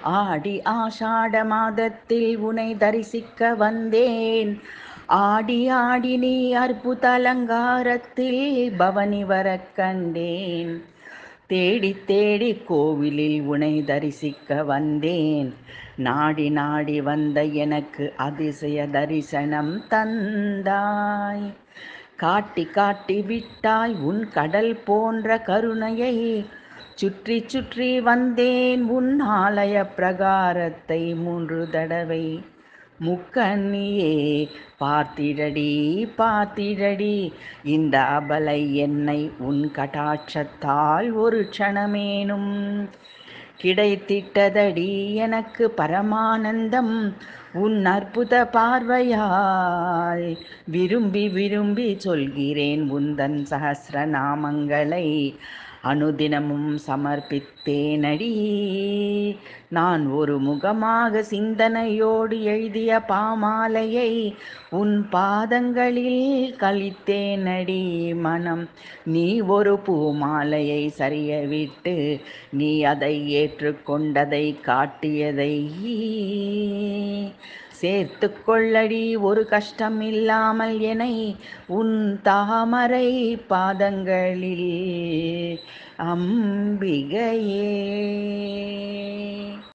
ஆடி ஆஷாட மாதத்தில் உனை தரிசிக்க வந்தேன் ஆடி ஆடி நீ அற்புத அலங்காரத்தில் பவனி வரக் கண்டேன் தேடி தேடி கோவிலில் உனை தரிசிக்க வந்தேன் நாடி நாடி வந்த எனக்கு அதிசய தரிசனம் தந்தாய் காட்டி காட்டி விட்டாய் உன் கடல் போன்ற கருணையை சுற்றி சுற்றி வந்தேன் உன் ஆலய பிரகாரத்தை மூன்று தடவை முக்கண்ணியே பார்த்திடடி பார்த்திடடி இந்த அபலை என்னை உன் கடாட்சத்தால் ஒரு க்ஷணமேனும் கிடைத்திட்டதடி எனக்கு பரமானந்தம் உன் அற்புத பார்வையால் விரும்பி விரும்பி சொல்கிறேன் உந்தன் சஹசிர நாமங்களை அனுதினமும் சமர்ப்பித்தேனடி நான் ஒரு முகமாக சிந்தனையோடு எழுதிய பாமாலையை உன் பாதங்களில் கழித்தேனடி மனம் நீ ஒரு பூமாலையை சரிய விட்டு நீ அதை ஏற்றுக்கொண்டதை காட்டியதை சேர்த்து கொள்ளடி ஒரு கஷ்டம் இல்லாமல் என்னை உன் தாமரை பாதங்களில் அம்பிகையே